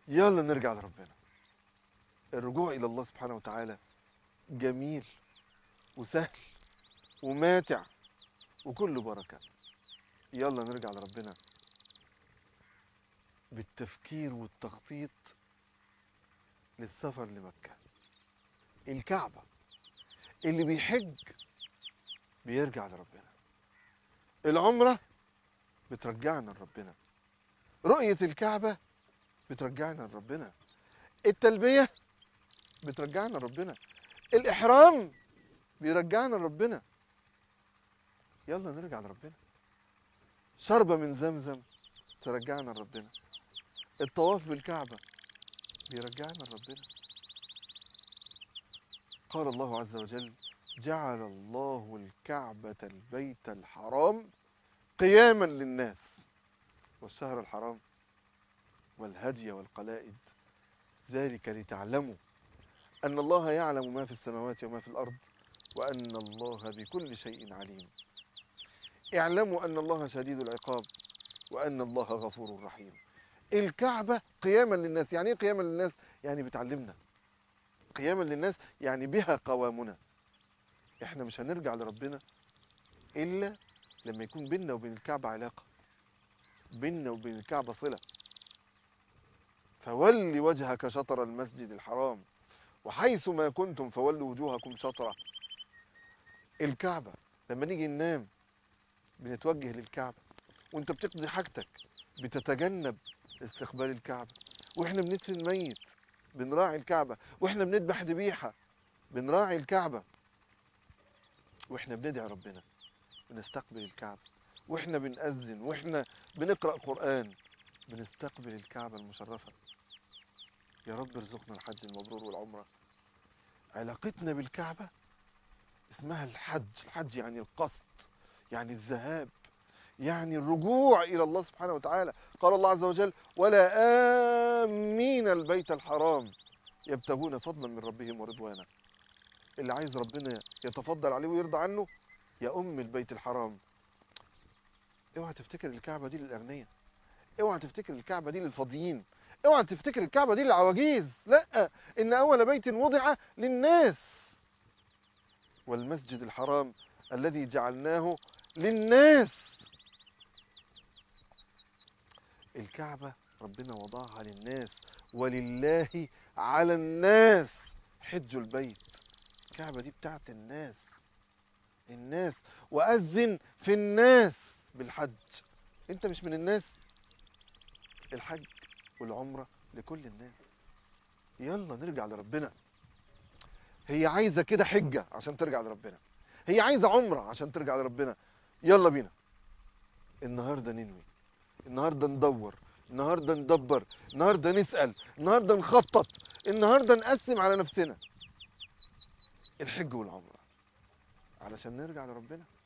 يلا نرجع لربنا الرجوع إلى الله سبحانه وتعالى جميل وسهل وماتع وكله بركة يلا نرجع لربنا بالتفكير والتخطيط للسفر لمكة الكعبة اللي بيحج بيرجع لربنا العمرة بترجعنا لربنا رؤية الكعبة بترجعنا لربنا التلبية بترجعنا لربنا الإحرام بيرجعنا لربنا يلا نرجع لربنا شربة من زمزم ترجعنا لربنا الطواف بالكعبة بيرجعنا لربنا قال الله عز وجل جعل الله الكعبة البيت الحرام قياما للناس والشهر الحرام والهدي والقلائد ذلك لتعلموا أن الله يعلم ما في السماوات وما في الأرض وأن الله بكل شيء عليم اعلموا أن الله شديد العقاب وأن الله غفور رحيم الكعبة قياما للناس يعني ايه قياما للناس يعني بتعلمنا قياما للناس يعني بها قوامنا احنا مش هنرجع لربنا إلا لما يكون بيننا وبين الكعبة علاقة بيننا وبين الكعبة صلة فول وجهك شطر المسجد الحرام وحيث ما كنتم فولوا وجوهكم شطرة الكعبة لما نيجي ننام بنتوجه للكعبة وانت بتقضي حاجتك بتتجنب استقبال الكعبة واحنا بندفن ميت بنراعي الكعبة واحنا بنذبح ذبيحة بنراعي الكعبة واحنا بندعي ربنا بنستقبل الكعبة واحنا بنأذن واحنا بنقرأ قرآن بنستقبل الكعبة المشرفة يا رب ارزقنا الحج المبرور والعمرة علاقتنا بالكعبة اسمها الحج الحج يعني القصد يعني الذهاب يعني الرجوع إلى الله سبحانه وتعالى قال الله عز وجل ولا آمين البيت الحرام يبتغون فضلا من ربهم ورضوانا اللي عايز ربنا يتفضل عليه ويرضى عنه يا أم البيت الحرام اوعى تفتكر الكعبة دي للأغنياء اوعى تفتكر الكعبة دي للفاضيين اوعى تفتكر الكعبة دي للعواجيز لا إن أول بيت وضع للناس والمسجد الحرام الذي جعلناه للناس الكعبة ربنا وضعها للناس ولله على الناس حج البيت الكعبة دي بتاعت الناس الناس وأذن في الناس بالحج انت مش من الناس الحج والعمرة لكل الناس يلا نرجع لربنا هي عايزة كده حجة عشان ترجع لربنا هي عايزة عمرة عشان ترجع لربنا يلا بينا النهاردة ننوي النهاردة ندور النهاردة ندبر النهاردة نسأل النهاردة نخطط النهاردة نقسم على نفسنا الحج والعمرة علشان نرجع لربنا